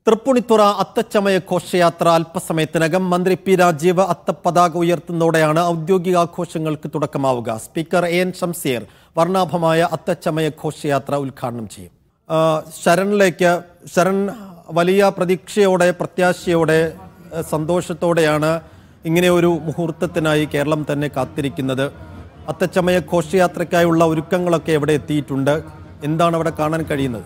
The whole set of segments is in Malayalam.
തൃപ്പൂണിത്തുറ അത്തച്ചമയ ഘോഷയാത്ര അല്പസമയത്തിനകം മന്ത്രി പി രാജീവ് അത്തപ്പതാക ഉയർത്തുന്നതോടെയാണ് ഔദ്യോഗിക ആഘോഷങ്ങൾക്ക് തുടക്കമാവുക സ്പീക്കർ എ എൻ ഷംസീർ വർണ്ണാഭമായ അത്തച്ചമയ ഘോഷയാത്ര ഉദ്ഘാടനം ചെയ്യും ആ, ശരണിലേക്ക് ശരൺ വലിയ പ്രതീക്ഷയോടെ പ്രത്യാശയോടെ ആ, സന്തോഷത്തോടെയാണ് ഇങ്ങനെ ഒരു മുഹൂർത്തത്തിനായി കേരളം തന്നെ കാത്തിരിക്കുന്നത് അത്തച്ചമയ ഘോഷയാത്രയ്ക്കായുള്ള ഒരുക്കങ്ങളൊക്കെ എവിടെ എത്തിയിട്ടുണ്ട് എന്താണ് അവിടെ കാണാൻ കഴിയുന്നത്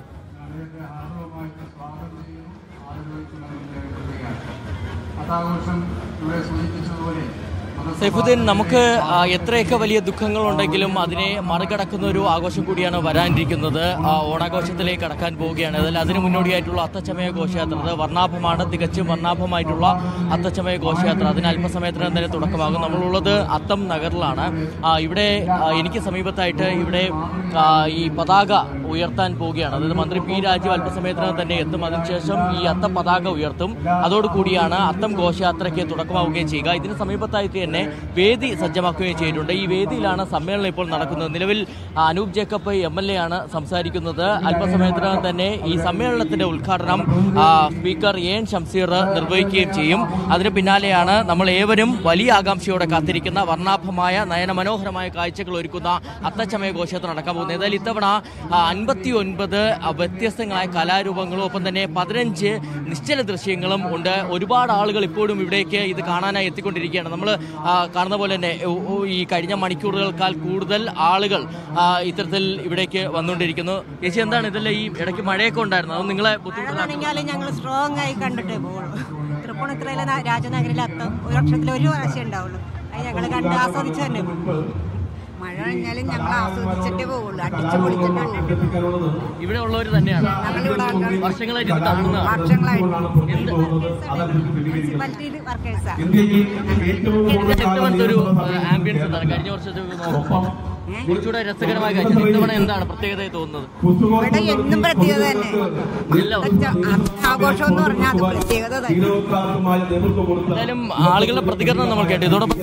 അതാഘോഷം ഇവിടെ സൂചിപ്പിച്ചതുപോലെ സൈഫുദ്ദീൻ നമുക്ക് ആ, എത്രയൊക്കെ വലിയ ദുഃഖങ്ങളുണ്ടെങ്കിലും അതിനെ മറികടക്കുന്ന ഒരു ആഘോഷം കൂടിയാണ് വരാനിരിക്കുന്നത് ആ, ഓണാഘോഷത്തിലേക്ക് കടക്കാൻ പോവുകയാണ് അതിൽ അതിന് മുന്നോടിയായിട്ടുള്ള അത്തച്ചമയ ഘോഷയാത്ര അത് വർണ്ണാഭമാണ് തികച്ചും വർണ്ണാഭമായിട്ടുള്ള അത്തച്ചമയ ഘോഷയാത്ര അതിന് അല്പസമയത്തിനകം തന്നെ തുടക്കമാകും നമ്മളുള്ളത് അത്തം നഗറിലാണ് ആ, ഇവിടെ ആ, എനിക്ക് സമീപത്തായിട്ട് ഇവിടെ ആ, ഈ പതാക ഉയർത്താൻ പോവുകയാണ് അതായത് മന്ത്രി പി രാജീവ് അല്പസമയത്തിനകം തന്നെ എത്തും അതിനുശേഷം ഈ അത്ത പതാക ഉയർത്തും അതോടുകൂടിയാണ് അത്തം ഘോഷയാത്രയ്ക്ക് തുടക്കമാവുകയും ചെയ്യുക ഇതിന് സമീപത്തായിട്ട് തന്നെ വേദി സജ്ജമാക്കുകയും ചെയ്തിട്ടുണ്ട് ഈ വേദിയിലാണ് സമ്മേളനം ഇപ്പോൾ നടക്കുന്നത് നിലവിൽ ആ, Anoop Jacob M L A ആണ് സംസാരിക്കുന്നത് അല്പസമയത്തിനകം തന്നെ ഈ സമ്മേളനത്തിന്റെ ഉദ്ഘാടനം ആ, സ്പീക്കർ എ എൻ ഷംസീർ നിർവഹിക്കുകയും ചെയ്യും അതിന് പിന്നാലെയാണ് നമ്മൾ ഏവരും വലിയ ആകാംക്ഷയോടെ കാത്തിരിക്കുന്ന വർണ്ണാഭമായ നയനമനോഹരമായ കാഴ്ചകൾ ഒരുക്കുന്ന അത്തച്ചമയ ഘോഷയാത്ര നടക്കാൻ പോകുന്നത് ഏതായാലും ഇത്തവണ അൻപത്തി ഒൻപത് വ്യത്യസ്തങ്ങളായ കലാരൂപങ്ങളും ഒപ്പം തന്നെ പതിനഞ്ച് നിശ്ചല ദൃശ്യങ്ങളും ഉണ്ട് ഒരുപാട് ആളുകൾ ഇപ്പോഴും ഇവിടേക്ക് ഇത് കാണാനായി എത്തിക്കൊണ്ടിരിക്കുകയാണ് നമ്മൾ കാണുന്ന പോലെ തന്നെ ഉ- ഉ- ഈ കഴിഞ്ഞ മണിക്കൂറുകൾക്കാൾ കൂടുതൽ ആളുകൾ ആ, ഇത്തരത്തിൽ ഇവിടേക്ക് വന്നുകൊണ്ടിരിക്കുന്നു ചേച്ചി എന്താണ് ഇതെല്ലാം ഈ ഇടയ്ക്ക് മഴയൊക്കെ ഉണ്ടായിരുന്നു അത് നിങ്ങളെ ബുദ്ധിമുട്ടിലാക്കുന്നു മഴയാണെങ്കിലും ഞങ്ങൾ സ്ട്രോങ് ആയി കണ്ടിട്ടേ പോകുള്ളൂ തൃപ്പൂണിത്തുറയിലെ ന- രാജനഗരിലെ അത്തം ഒരു വർഷത്തിൽ ഒരു പ്രാവശ്യം ഉണ്ടാവുള്ളൂ അത് ഞങ്ങൾ കണ്ട് ആസ്വദിച്ച് തന്നെ പോകും മഴ കഴിഞ്ഞാലും ഞങ്ങൾ ആസ്വദിച്ചിട്ടേ പോവുള്ളൂ അടിച്ചു പൊളിച്ചിട്ടാണ് ഇവിടെ ഉള്ളവർ തന്നെയാണ് ഞങ്ങളിവിടെ ആൾക്കാർ വർഷങ്ങളായിട്ട് ഇത് കാണുന്ന വർഷങ്ങളായിട്ട് എന്ത് മുനിസിപ്പാലിറ്റിയിൽ വർക്കേഴ്സാണ് ഇത്തവണത്തെ ഒരു ആംബിയൻസ് എന്താണ് കഴിഞ്ഞ വർഷത്തെ നോക്കുമ്പോൾ കുറച്ചുകൂടെ രസകരമായ കാഴ്ച ഇത്തവണ എന്താണ് പ്രത്യേകതയായി തോന്നുന്നത് ഇവിടെ എന്നും പ്രത്യേകത തന്നെ എല്ലാം ആഘോഷം എന്ന് പറഞ്ഞാൽ അത് പ്രത്യേകത തന്നെ എന്തായാലും ആളുകളുടെ പ്രതികരണം നമ്മൾ കേട്ടു ഇതോടൊപ്പം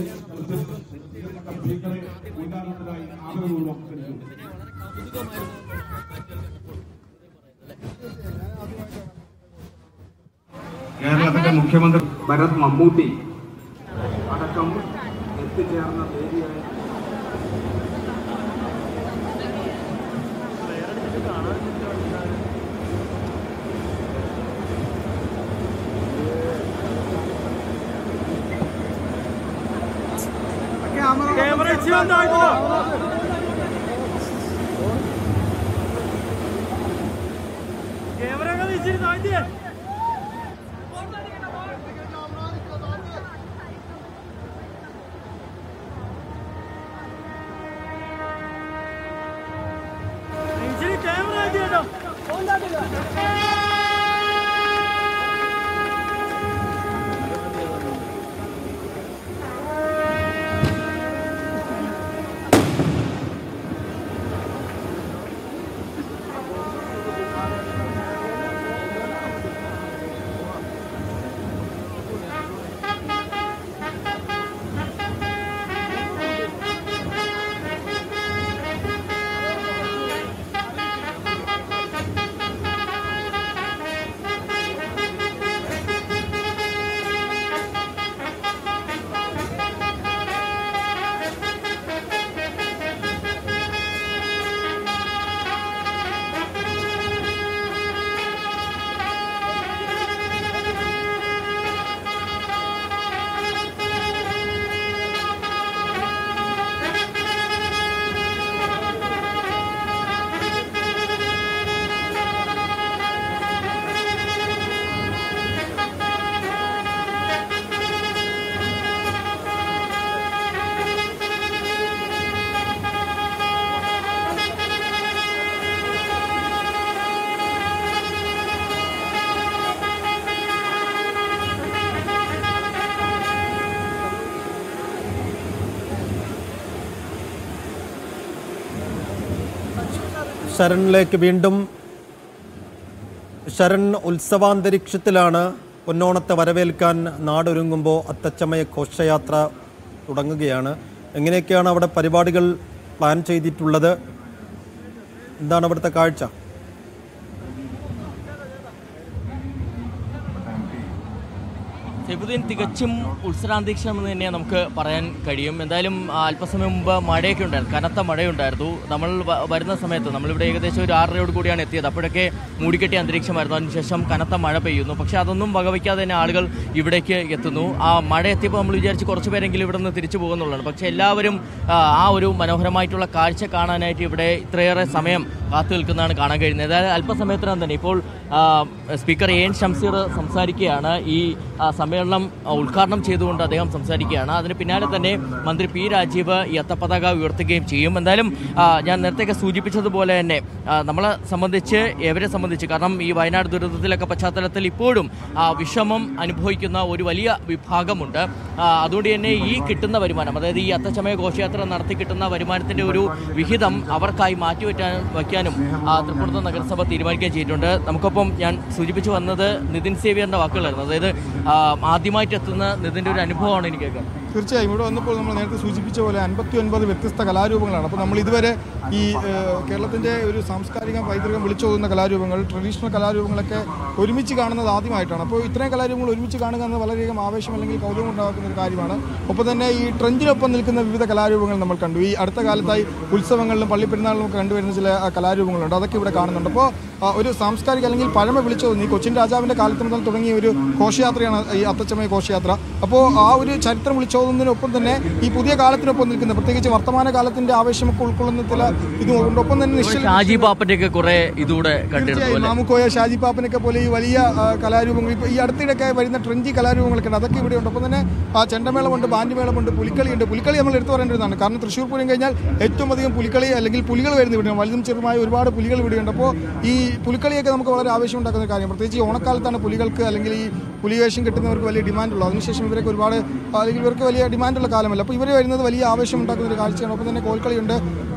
കേരളത്തിന്റെ മുഖ്യമന്ത്രി ഭരത് മമ്മൂട്ടി അടക്കം എത്തിച്ചേർന്ന വേദിയായ ശരണിലേക്ക് വീണ്ടും ശരൺ ഉത്സവാന്തരീക്ഷത്തിലാണ് പൊന്നോണത്തെ വരവേൽക്കാൻ നാടൊരുങ്ങുമ്പോൾ അത്തച്ചമയ ഘോഷയാത്ര തുടങ്ങുകയാണ് എങ്ങനെയൊക്കെയാണ് അവിടെ പരിപാടികൾ പ്ലാൻ ചെയ്തിട്ടുള്ളത് എന്താണ് അവിടുത്തെ കാഴ്ച സെബുദ്ദീൻ തികച്ചും ഉത്സരാന്തരീക്ഷം എന്ന് തന്നെ നമുക്ക് പറയാൻ കഴിയും എന്തായാലും ആ, അല്പസമയം മുമ്പ് മഴയൊക്കെ ഉണ്ടായിരുന്നു കനത്ത മഴയുണ്ടായിരുന്നു നമ്മൾ വ- വരുന്ന സമയത്ത് നമ്മളിവിടെ ഏകദേശം ഒരു ആറരയോട് കൂടിയാണ് എത്തിയത് അപ്പോഴൊക്കെ മൂടിക്കെട്ടിയ അന്തരീക്ഷമായിരുന്നു അതിനുശേഷം കനത്ത മഴ പെയ്യുന്നു പക്ഷേ അതൊന്നും വകവയ്ക്കാതെ തന്നെ ആളുകൾ ഇവിടേക്ക് എത്തുന്നു ആ മഴ എത്തിയപ്പോൾ നമ്മൾ വിചാരിച്ച് കുറച്ച് പേരെങ്കിലും ഇവിടെ നിന്ന് തിരിച്ചു പോകുന്നുള്ളതാണ് പക്ഷേ എല്ലാവരും ആ, ആ ഒരു മനോഹരമായിട്ടുള്ള കാഴ്ച കാണാനായിട്ട് ഇവിടെ ഇത്രയേറെ സമയം കാത്തു നിൽക്കുന്നതാണ് കാണാൻ കഴിയുന്നത് അതായത് അല്പസമയത്തിനകം തന്നെ ഇപ്പോൾ ആ, സ്പീക്കർ എ എൻ ഷംസീർ സംസാരിക്കുകയാണ് ഈ ആ, സമ്മേളനം ആ, ഉദ്ഘാടനം ചെയ്തുകൊണ്ട് അദ്ദേഹം സംസാരിക്കുകയാണ് അതിന് പിന്നാലെ തന്നെ മന്ത്രി പി രാജീവ് ഈ അത്തപ്പതാക ഉയർത്തുകയും ചെയ്യും എന്തായാലും ആ, ഞാൻ നേരത്തെയൊക്കെ സൂചിപ്പിച്ചതുപോലെ തന്നെ ആ, നമ്മളെ സംബന്ധിച്ച് എവരെ സംബന്ധിച്ച് കാരണം ഈ വയനാട് ദുരന്തത്തിലൊക്കെ പശ്ചാത്തലത്തിൽ ഇപ്പോഴും ആ, വിഷമം അനുഭവിക്കുന്ന ഒരു വലിയ വിഭാഗമുണ്ട് ആ, അതുകൊണ്ട് തന്നെ ഈ കിട്ടുന്ന വരുമാനം അതായത് ഈ അത്തച്ചമയ ഘോഷയാത്ര നടത്തി കിട്ടുന്ന വരുമാനത്തിന്റെ ഒരു വിഹിതം അവർക്കായി മാറ്റിവെക്കാൻ വയ്ക്കാനും ആ, തൃപ്പൂണിത്തുറ നഗരസഭ തീരുമാനിക്കുകയും ചെയ്തിട്ടുണ്ട് നമുക്കൊപ്പം ഞാൻ സൂചിപ്പിച്ചു വന്നത് നിതിൻ സേവിയറിന്റെ വാക്കുകളായിരുന്നു അതായത് ആ, ആദ്യമായിട്ട് എത്തുന്ന നിതിന്റെ ഒരു അനുഭവമാണ് എനിക്ക് കേൾക്കാൻ തീർച്ചയായും ഇവിടെ വന്നപ്പോൾ നമ്മൾ നേരത്തെ സൂചിപ്പിച്ച പോലെ അൻപത്തി ഒൻപത് വ്യത്യസ്ത കലാരൂപങ്ങളാണ് അപ്പോൾ നമ്മൾ ഇതുവരെ ഈ ഏഹ്, കേരളത്തിൻ്റെ ഒരു സാംസ്കാരിക പൈതൃകം വിളിച്ചോതുന്ന കലാരൂപങ്ങൾ ട്രഡീഷണൽ കലാരൂപങ്ങളൊക്കെ ഒരുമിച്ച് കാണുന്നത് ആദ്യമായിട്ടാണ് അപ്പോൾ ഇത്രയും കലാരൂപങ്ങൾ ഒരുമിച്ച് കാണുക എന്നത് വളരെയധികം ആവേശം അല്ലെങ്കിൽ കൗതുകം ഉണ്ടാക്കുന്ന ഒരു കാര്യമാണ് ഒപ്പം തന്നെ ഈ ട്രെൻഡിനൊപ്പം നിൽക്കുന്ന വിവിധ കലാരൂപങ്ങൾ നമ്മൾ കണ്ടു ഈ അടുത്ത കാലത്തായി ഉത്സവങ്ങളിലും പള്ളിപ്പെരുന്നാളിലും ഒക്കെ കണ്ടുവരുന്ന ചില ആ, കലാരൂപങ്ങളുണ്ട് അതൊക്കെ ഇവിടെ കാണുന്നുണ്ട് അപ്പോൾ ആ, ഒരു സാംസ്കാരിക അല്ലെങ്കിൽ പഴമ വിളിച്ചോതുന്ന ഈ കൊച്ചിൻ രാജാവിൻ്റെ കാലത്ത് മുതൽ തുടങ്ങിയ ഒരു ഘോഷയാത്രയാണ് ഈ അത്തച്ചമയ ഘോഷയാത്ര അപ്പോൾ ആ ഒരു ചരിത്രം വിളിച്ചോതുന്നതിനൊപ്പം തന്നെ ഈ പുതിയ കാലത്തിനൊപ്പം നിൽക്കുന്ന പ്രത്യേകിച്ച് വർത്തമാന കാലത്തിന്റെ ആവേശമൊക്കെ ഉൾക്കൊള്ളുന്ന ചില ഇതുകൊണ്ട് ഒപ്പം തന്നെ നിശ്ചല ഷാജി പാപ്പന്റെ ഒക്കെ കുറെ ഇതുകൂടെ കണ്ടിരുന്നു തീർച്ചയായും അല്ലേ മാമുക്കോയ ഷാജി പാപ്പനൊക്കെ പോലെ ഈ വലിയ ആ, കലാരൂപങ്ങൾ ഇപ്പോൾ ഈ അടുത്തിടയ്ക്ക് വരുന്ന ട്രെൻഡി കലാരൂപങ്ങളൊക്കെ ഉണ്ട് അതൊക്കെ ഇവിടെ ഉണ്ട് ഒപ്പം തന്നെ ആ ചെണ്ടമേളമുണ്ട് ബാൻഡ്മേളമുണ്ട് പുലിക്കളിയുണ്ട് പുലിക്കളി നമ്മൾ എടുത്തു പറയേണ്ടതാണ് കാരണം തൃശ്ശൂർ പൂരം കഴിഞ്ഞാൽ ഏറ്റവും അധികം പുലിക്കളി അല്ലെങ്കിൽ പുലികൾ വരുന്ന ഇവിടെയാണ് വലുതും ചെറുതുമായ ഒരുപാട് പുലികൾ ഇവിടെയുണ്ട് അപ്പോൾ ഈ പുലിക്കളിയൊക്കെ നമുക്ക് വളരെ ആവശ്യം ഉണ്ടാക്കുന്ന ഒരു കാര്യം പ്രത്യേകിച്ച് ഈ ഓണക്കാലത്താണ് പുലികൾക്ക് അല്ലെങ്കിൽ ഈ പുലിവേഷം കിട്ടുന്നവർക്ക് വലിയ ഡിമാൻഡുള്ളത് അതിനുശേഷം ഇവരൊക്കെ ഒരുപാട് ആ, അല്ലെങ്കിൽ ഇവർക്ക് വലിയ ഡിമാൻഡുള്ള കാലമല്ല അപ്പോൾ ഇവർ വരുന്നത് വലിയ ആവേശം ഉണ്ടാക്കുന്ന ഒരു കാഴ്ചയാണ് ഒപ്പം തന്നെ കോൽക്കളിയുണ്ട്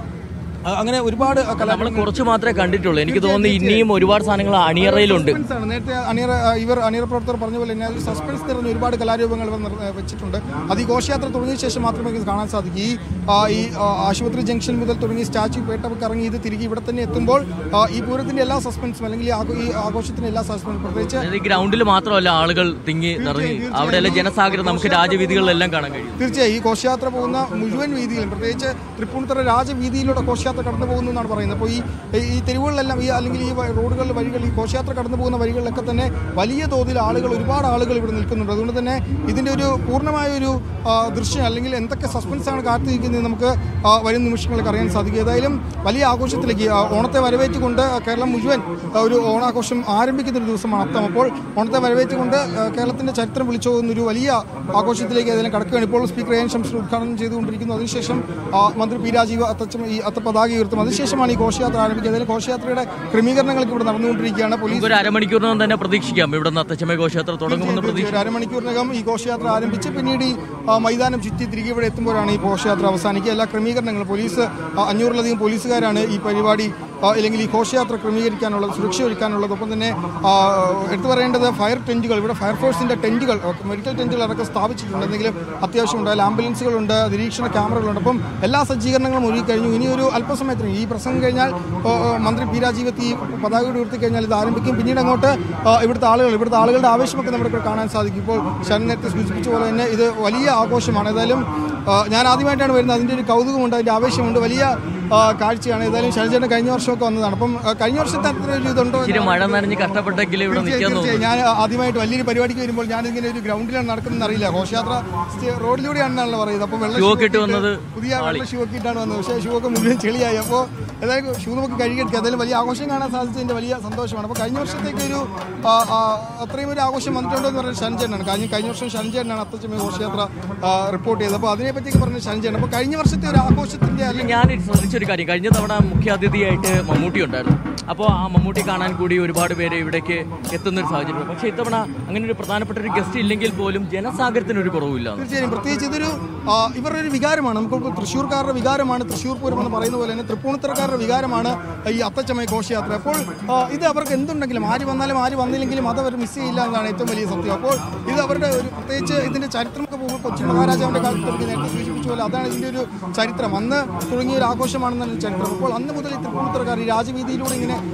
ആ, അങ്ങനെ ഒരുപാട് കലാ നമ്മൾ കുറച്ച് മാത്രമേ കണ്ടിട്ടുള്ളൂ എനിക്ക് തോന്നുന്നു ഇനിയും ഒരുപാട് സാധനങ്ങൾ അണിയറയിലുണ്ട് സസ്പെൻസ് ആണ് നേരത്തെ അണിയറ ആ, ഇവർ അണിയറ പ്രവർത്തകർ പറഞ്ഞ പോലെ തന്നെ അതിൽ സസ്പെൻസ് നിറഞ്ഞ ഒരുപാട് കലാരൂപങ്ങൾ ഇവർ നിർ- വെച്ചിട്ടുണ്ട് അത് ഈ ഘോഷയാത്ര തുടങ്ങിയ ശേഷം മാത്രമേ ഇത് കാണാൻ സാധിക്കൂ ഈ ആ, ഈ ആ, ആശുപത്രി ജംഗ്ഷൻ മുതൽ തുടങ്ങി സ്റ്റാച്യു പേട്ടൊക്കെ ഇറങ്ങി ഇത് തിരികെ ഇവിടെ തന്നെ എത്തുമ്പോൾ ആ, ഈ പൂരത്തിന്റെ എല്ലാ സസ്പെൻസും അല്ലെങ്കിൽ ഈ ആഘോ- ഈ ആഘോഷത്തിന്റെ എല്ലാ സസ്പെൻസും പ്രത്യേകിച്ച് അതായത് ഈ ഗ്രൗണ്ടിൽ മാത്രമല്ല ആളുകൾ തിങ്ങി നിറഞ്ഞു അവിടെയുള്ള ജനസാഗരം നമുക്ക് രാജവീതികളിലെല്ലാം കാണാൻ കഴിയും തീർച്ചയായും ഈ ഘോഷയാത്ര പോകുന്ന മുഴുവൻ വീതിയിലും പ്രത്യേകിച്ച് തൃപ്പൂണിത്തുറ രാജവീതിയിലൂടെ ഘോഷയാത്ര കടന്നു പോകുന്നു എന്നാണ് പറയുന്നത് അപ്പോൾ ഈ ഈ തെരുവുകളിലെല്ലാം ഈ അല്ലെങ്കിൽ ഈ വ- റോഡുകളിൽ വഴികൾ ഈ ഘോഷയാത്ര കടന്നു പോകുന്ന വഴികളിലൊക്കെ തന്നെ വലിയ തോതിൽ ആളുകൾ ഒരുപാട് ആളുകൾ ഇവിടെ നിൽക്കുന്നുണ്ട് അതുകൊണ്ട് തന്നെ ഇതിൻ്റെ ഒരു പൂർണ്ണമായ ഒരു ആ, ദൃശ്യം അല്ലെങ്കിൽ എന്തൊക്കെ സസ്പെൻസ് ആണ് കാത്തിരിക്കുന്നത് നമുക്ക് ആ, വരും നിമിഷങ്ങളിലൊക്കെ അറിയാൻ സാധിക്കും ഏതായാലും വലിയ ആഘോഷത്തിലേക്ക് ആ, ഓണത്തെ വരവേറ്റുകൊണ്ട് കേരളം മുഴുവൻ ആ, ഒരു ഓണാഘോഷം ആരംഭിക്കുന്ന ഒരു ദിവസമാണ് അത്തം അപ്പോൾ ഓണത്തെ വരവേറ്റുകൊണ്ട് ആ, കേരളത്തിന്റെ ചരിത്രം വിളിച്ചു പോകുന്ന ഒരു വലിയ ആഘോഷത്തിലേക്ക് ഏതായാലും കടക്കുകയാണ് ഇപ്പോൾ സ്പീക്കർ എ എൻ ശംസർ ഉദ്ഘാടനം ചെയ്തുകൊണ്ടിരിക്കുന്നു അതിനുശേഷം ആ, മന്ത്രി പി രാജീവ് അത്തച്ചം ഈ അത്തപതാക ഉയർത്തും അതിനുശേഷമാണ് ഈ ഘോഷയാത്ര ആരംഭിക്കുന്നത് ഏതായാലും ഘോഷയാത്രയുടെ ക്രമീകരണങ്ങൾക്ക് ഇവിടെ നടന്നുകൊണ്ടിരിക്കുകയാണ് പോലീസ് ഒരു അരമണിക്കൂറിനകം തന്നെ പ്രതീക്ഷിക്കാം ഇവിടെ നിന്ന് അത്തച്ചമയ ഘോഷയാത്ര തുടങ്ങുമെന്ന് പ്രതീക്ഷ ഒരു അരമണിക്കൂറിനകം ഈ ഘോഷയാത്ര ആരംഭിച്ച് പിന്നീട് ഈ ആ, മൈതാനം ചുറ്റി തിരികെ ഇവിടെ എത്തുമ്പോഴാണ് ഈ ഘോഷയാത്ര അവസാനിക്കുക എല്ലാ ക്രമീകരണങ്ങളും പോലീസ് ആ, അഞ്ഞൂറിലധികം പോലീസുകാരാണ് ഈ പരിപാടി ആ, അല്ലെങ്കിൽ ഈ ഘോഷയാത്ര ക്രമീകരിക്കാനുള്ളത് സുരക്ഷ ഒരുക്കാനുള്ളത് ഒപ്പം തന്നെ ആ, എടുത്തു പറയേണ്ടത് ഫയർ ടെന്റുകൾ ഇവിടെ ഫയർഫോഴ്സിന്റെ ടെന്റുകൾ മെഡിക്കൽ ടെന്റുകൾ അടക്കം സ്ഥാപിച്ചിട്ടുണ്ട് എന്തെങ്കിലും അത്യാവശ്യം ഉണ്ടായാൽ ആംബുലൻസുകളുണ്ട് നിരീക്ഷണ ക്യാമറകളുണ്ട് അപ്പം എല്ലാ സജ്ജീകരണങ്ങളും ഒരുക്കി കഴിഞ്ഞു ഇനി ഒരു അല്പസമയത്തിന് ഈ പ്രസംഗം കഴിഞ്ഞാൽ ഓ, ഓ, മന്ത്രി പി രാജീവ് എത്തി പതാക ഉയർത്തി കഴിഞ്ഞാൽ ഇത് ആരംഭിക്കും പിന്നീട് അങ്ങോട്ട് ആ, ഇവിടുത്തെ ആളുകൾ ഇവിടുത്തെ ആളുകളുടെ ആവേശമൊക്കെ നമുക്ക് ഇവിടെ കാണാൻ സാധിക്കും ഇപ്പോൾ ശരൺ നേരത്തെ സൂചിപ്പിച്ച പോലെ തന്നെ ഇത് വലിയ ആഘോഷമാണ് ഏതായാലും ആ, ഞാൻ ആദ്യമായിട്ടാണ് വരുന്നത് അതിൻ്റെ ഒരു കൗതുകമുണ്ട് അതിൻ്റെ ആവേശമുണ്ട് വലിയ ആ, കാഴ്ചയാണ് ഏതായാലും ശരൺചേട്ടൻ കഴിഞ്ഞ വർഷമൊക്കെ വന്നതാണ് അപ്പം ആ, കഴിഞ്ഞ വർഷത്തെ അത്ര ഒരു ഇതുണ്ടോ ഇച്ചിരി മഴ നനഞ്ഞ് കഷ്ടപ്പെട്ടെങ്കിലും ഇവിടെ നിൽക്കാൻ തീർച്ചയായും, തോന്നുന്നു തീർച്ചയായും. ഞാൻ ആദ്യമായിട്ട് വലിയൊരു പരിപാടിക്ക് വരുമ്പോൾ ഞാൻ ഇങ്ങനെ ഒരു ഗ്രൗണ്ടിലാണ് നടക്കുന്നത് അറിയില്ല ഘോഷയാത്ര സ്റ്റേ- റോഡിലൂടെയാണെന്നാണല്ലോ പറയുന്നത് അപ്പോൾ വെള്ള ഷൂ ഷൂ ഒക്കെ ഇട്ട് വന്നത് പുതിയ വെള്ള ഷൂ ഒക്കെ ഇട്ടാണ് വന്നത് പക്ഷേ ഷൂ ഒക്കെ മുഴുവൻ ചെളിയായി അപ്പോൾ ഏതായാലും ഷൂ നമുക്ക് കഴുകിയെടുക്കുക ഏതായാലും വലിയ ആഘോഷം കാണാൻ സാധിച്ചതിൻ്റെ വലിയ സന്തോഷമാണ് അപ്പോൾ കഴിഞ്ഞ വർഷത്തേക്ക് ഒരു ആ, ആ, അത്രയും ഒരു ആഘോഷം വന്നിട്ടുണ്ടോ എന്ന് പറഞ്ഞാൽ ഷൻചേട്ടനാണ് കഴിഞ്ഞ കഴിഞ്ഞ വർഷം ഷൻചേട്ടനാണ് അത്തച്ചമയ ഘോഷയാത്ര ആ, റിപ്പോർട്ട് ചെയ്തത് അപ്പോൾ അതിനെപ്പറ്റിയൊക്കെ പറഞ്ഞ ഷൻചേട്ടൻ അപ്പോൾ കഴിഞ്ഞ വർഷത്തെ ഒരു ആഘോഷത്തിൻ്റെ അല്ലെങ്കിൽ ഞാൻ ശ്രദ്ധിച്ചൊരു കാര്യം കഴിഞ്ഞ തവണ മുഖ്യാതിഥിയായിട്ട് മമ്മൂട്ടി ഉണ്ടായിരുന്നു അപ്പോൾ ആ മമ്മൂട്ടി കാണാൻ കൂടി ഒരുപാട് പേര് ഇവിടേക്ക് എത്തുന്ന ഒരു സാഹചര്യം പക്ഷേ ഇത്തവണ അങ്ങനെ ഒരു പ്രധാനപ്പെട്ട ഒരു ഗസ്റ്റ് ഇല്ലെങ്കിൽ പോലും ജനസാഗരത്തിന് ഒരു കുറവില്ല തീർച്ചയായും പ്രത്യേകിച്ച് ഇതൊരു ആ, ഇവരുടെ ഒരു വികാരമാണ് നമുക്ക് തൃശ്ശൂർക്കാരുടെ വികാരമാണ് തൃശ്ശൂർ പൂരം എന്ന് പറയുന്ന പോലെ തന്നെ തൃപ്പൂണിത്തറക്കാരുടെ വികാരമാണ് ഈ അത്തച്ചമയ ഘോഷയാത്ര അപ്പോൾ ആ, ഇത് അവർക്ക് എന്തുണ്ടെങ്കിലും ആര് വന്നാലും ആര് വന്നില്ലെങ്കിലും അത് അവർ മിസ് ചെയ്യില്ല എന്നതാണ് ഏറ്റവും വലിയ സത്യം അപ്പോൾ ഇത് അവരുടെ ഒരു പ്രത്യേകിച്ച് ഇതിന്റെ ചരിത്രമൊക്കെ പോകുമ്പോൾ കൊച്ചിൻ മഹാരാജാവിന്റെ കാലത്ത് തുടങ്ങി നേരത്തെ സൂചിപ്പിച്ച പോലെ അതാണ് ഇതിന്റെ ഒരു ചരിത്രം അന്ന് തുടങ്ങിയ ഒരു ആഘോഷമാണെന്നാണ് ചരിത്രം അപ്പോൾ അന്ന് മുതൽ ഈ തൃപ്പൂണിത്തറക്കാർ ഈ രാജവീതിയിലൂടെ ഇങ്ങനെ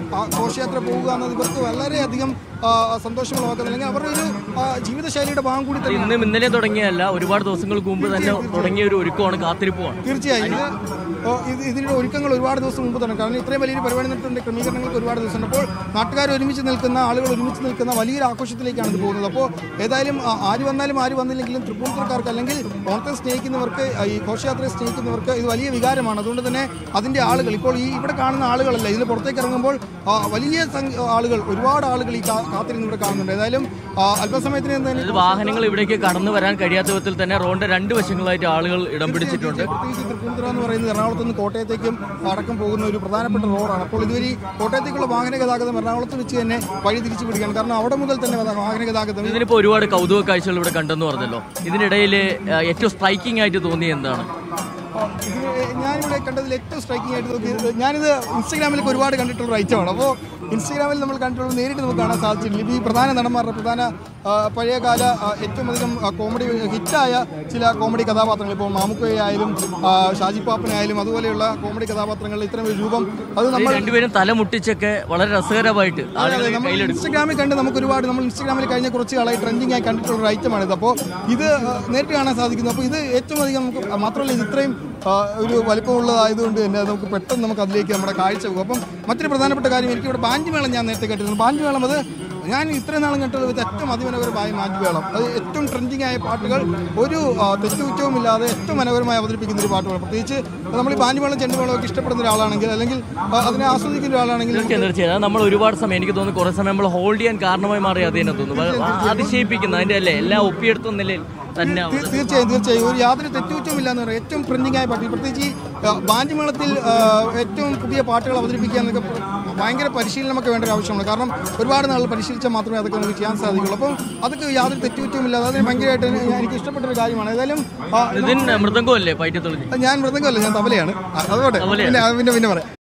ആ ഘോഷയാത്ര പോവുക എന്നത് ഇവർക്ക് വളരെയധികം ആ, സന്തോഷമുള്ളതാക്കുന്നത് അല്ലെങ്കിൽ അവരുടെ ഒരു ആ, ജീവിതശൈലിയുടെ ഭാഗം കൂടി തന്നെ ഇന്നും ഇന്നലെ തുടങ്ങിയല്ല ഒരുപാട് ദിവസങ്ങൾക്ക് മുമ്പ് തന്നെ തുടങ്ങിയ ഒരു ഒരുക്കമാണ് കാത്തിരിപ്പുമാണ് തീർച്ചയായും ഇത് ഓ, ഇത് ഇതിന്റെ ഒരുക്കങ്ങൾ ഒരുപാട് ദിവസം മുമ്പ് തന്നെ കാരണം ഇത്രയും വലിയൊരു പരിപാടി നടത്തുന്ന ക്രമീകരണങ്ങൾക്ക് ഒരുപാട് ദിവസമുണ്ട് അപ്പോൾ നാട്ടുകാർ ഒരുമിച്ച് നിൽക്കുന്ന ആളുകൾ ഒരുമിച്ച് നിൽക്കുന്ന വലിയൊരു ആഘോഷത്തിലേക്കാണ് ഇത് പോകുന്നത് അപ്പോൾ ഏതായാലും ആ, ആര് വന്നാലും ആര് വന്നില്ലെങ്കിലും തൃപ്പൂണിത്തുറക്കാർക്ക് അല്ലെങ്കിൽ ഓണത്തെ സ്നേഹിക്കുന്നവർക്ക് ആ, ഈ ഘോഷയാത്രയെ സ്നേഹിക്കുന്നവർക്ക് ഇത് വലിയ വികാരമാണ് അതുകൊണ്ട് തന്നെ അതിന്റെ ആളുകൾ ഇപ്പോൾ ഈ ഇവിടെ കാണുന്ന ആളുകളല്ല ഇതിന് പുറത്തേക്ക് ഇറങ്ങുമ്പോൾ ആ, വലിയ സംഖ്യ ആളുകൾ ഒരുപാട് ആളുകൾ ഈ കാ- കാത്തിരുന്ന് ഇവിടെ കാണുന്നുണ്ട് ഏതായാലും ആ, അല്പസമയത്തിന് തന്നെ ഇത് വാഹനങ്ങൾ ഇവിടേക്ക് കടന്നു വരാൻ കഴിയാത്ത വിധത്തിൽ തന്നെ റോഡിന്റെ രണ്ട് വശങ്ങളായിട്ട് ആളുകൾ ഇടം പിടിച്ചിട്ടുണ്ട് പ്രത്യേകിച്ച് തൃപ്പൂണിത്തുറ എന്ന് പറയുന്നത് എറണാകുളത്ത് നിന്ന് കോട്ടയത്തേക്കും അടക്കം പോകുന്ന ഒരു പ്രധാനപ്പെട്ട റോഡാണ് അപ്പോൾ ഇതുവരെ ഈ കോട്ടയത്തേക്കുള്ള വാഹന ഗതാഗതം എറണാകുളത്ത് വെച്ച് തന്നെ വഴി തിരിച്ചു പിടിക്കുകയാണ് കാരണം അവിടെ മുതൽ തന്നെ വന്ന വാഹന ഗതാഗതം ഈ ഇതിനിപ്പോ ഒരുപാട് കൗതുക കാഴ്ചകൾ ഇവിടെ കണ്ടെന്ന് പറഞ്ഞല്ലോ ഇതിനിടയിൽ ഏറ്റവും സ്ട്രൈക്കിംഗ് ആയിട്ട് തോന്നിയത് എന്താണ് ഇതിന് ഞാനിവിടെ കണ്ടതിൽ ഏറ്റവും സ്ട്രൈക്കിംഗ് ആയിട്ട് നോക്കിയത് ഞാനിത് ഇൻസ്റ്റാഗ്രാമിലൊക്കെ ഒരുപാട് കണ്ടിട്ടുള്ള ഒരു ഐറ്റമാണ് അപ്പോൾ ഇൻസ്റ്റാഗ്രാമിൽ നമ്മൾ കണ്ടിട്ടുള്ളത് നേരിട്ട് നമുക്ക് കാണാൻ സാധിച്ചിട്ടില്ല ഈ പ്രധാന നടന്മാരുടെ പ്രധാന ആ, പഴയകാല ആ, ഏറ്റവും അധികം ആ, കോമഡി ഹിറ്റായ ചില കോമഡി കഥാപാത്രങ്ങൾ ഇപ്പോൾ മാമുക്കയായാലും ആ, ഷാജി പാപ്പനായാലും അതുപോലെയുള്ള കോമഡി കഥാപാത്രങ്ങളിൽ ഇത്തരം ഒരു രൂപം അത് ഈ നമ്മൾ രണ്ടുപേരും തലമുട്ടിച്ചൊക്കെ വളരെ രസകരമായിട്ട് അതെ, ആളുകൾ അതെ. നമ്മൾ കയ്യിലെടുക്കും ഇൻസ്റ്റാഗ്രാമിൽ കണ്ട് നമുക്ക് ഒരുപാട് നമ്മൾ ഇൻസ്റ്റാഗ്രാമിൽ കഴിഞ്ഞ കുറച്ച് കാലമായി ട്രെൻഡിങ് ആയി കണ്ടിട്ടുള്ള ഒരു ഐറ്റമാണിത് അപ്പോൾ ഇത് ആ, നേരിട്ട് കാണാൻ സാധിക്കുന്നു അപ്പോൾ ഇത് ഏറ്റവും അധികം നമുക്ക് മാത്രമല്ല ഇത് ഇത്രയും ആ, ഒരു വലിപ്പമുള്ളതായതുകൊണ്ട് തന്നെ അത് നമുക്ക് പെട്ടെന്ന് നമുക്ക് അതിലേക്ക് നമ്മുടെ കാഴ്ച പോകും അപ്പം മറ്റൊരു പ്രധാനപ്പെട്ട കാര്യം എനിക്ക് ഇവിടെ ബാൻഡ്മേളം ഞാൻ നേരത്തെ കേട്ടിരുന്നു ബാൻഡ്മേളം അത് ഞാൻ ഇത്രയും നാളും കേട്ടത് വെച്ച് ഏറ്റവും അതിമനോഹരമായ ബാൻഡ്മേളം അത് ഏറ്റവും ട്രെൻഡിങ് ആയ പാട്ടുകൾ ഒരു ആ, തെറ്റുകുറ്റവും ഇല്ലാതെ ഏറ്റവും മനോഹരമായി അവതരിപ്പിക്കുന്ന ഒരു പാട്ടുകൾ പ്രത്യേകിച്ച് നമ്മൾ ഈ ബാൻഡ്മേളം ചെണ്ടുമേളം ഒക്കെ ഇഷ്ടപ്പെടുന്ന ഒരാളാണെങ്കിൽ അല്ലെങ്കിൽ ആ, അതിനെ ആസ്വദിക്കുന്ന ഒരാളാണെങ്കിൽ തീർച്ചയായും തീർച്ചയായും അത് നമ്മൾ ഒരുപാട് സമയം എനിക്ക് തോന്നുന്നു കുറെ സമയം നമ്മൾ ഹോൾഡ് ചെയ്യാൻ കാരണമായി മാറി അതിനെ തോന്നുന്നു ആ- അതിശയിപ്പിക്കുന്ന അതിന്റെ അല്ലേ എല്ലാം ഒപ്പിയെടുത്ത നിലയിൽ തന്നെ തീ- തീർച്ചയായും തീർച്ചയായും ഒരു യാതൊരു തെറ്റുകുറ്റവും ഇല്ല എന്ന് പറയാം ഏറ്റവും ട്രെൻഡിങ് ആയ പാട്ട് പ്രത്യേകിച്ച് ഈ ആ, ബാൻഡ് മേളത്തിൽ ആ, ഏറ്റവും പുതിയ പാട്ടുകൾ അവതരിപ്പിക്കുക എന്നൊക്കെ പ്ര- ഭയങ്കര പരിശീലനമൊക്കെ വേണ്ട ഒരു ആവശ്യമാണ് കാരണം ഒരുപാട് നാൾ പരിശീലിച്ചാൽ മാത്രമേ അതൊക്കെ നമുക്ക് ചെയ്യാൻ സാധിക്കുള്ളൂ അപ്പം അതൊക്കെ യാതൊരു തെറ്റുകുറ്റവും ഇല്ലാതെ അതിന് ഭയങ്കരമായിട്ട് എന്നെ- എനിക്ക് ഇഷ്ടപ്പെട്ട ഒരു കാര്യമാണ് ഏതായാലും ആ, ഇതിന് മൃദംഗമല്ലേ പയറ്റി തെളിഞ്ഞ് ഞാൻ മൃദംഗമല്ല ഞാൻ തബലയാണ് ആ, അതുകൊണ്ട് പിന്നെ പിന്നെ പിന്നെ പറയാം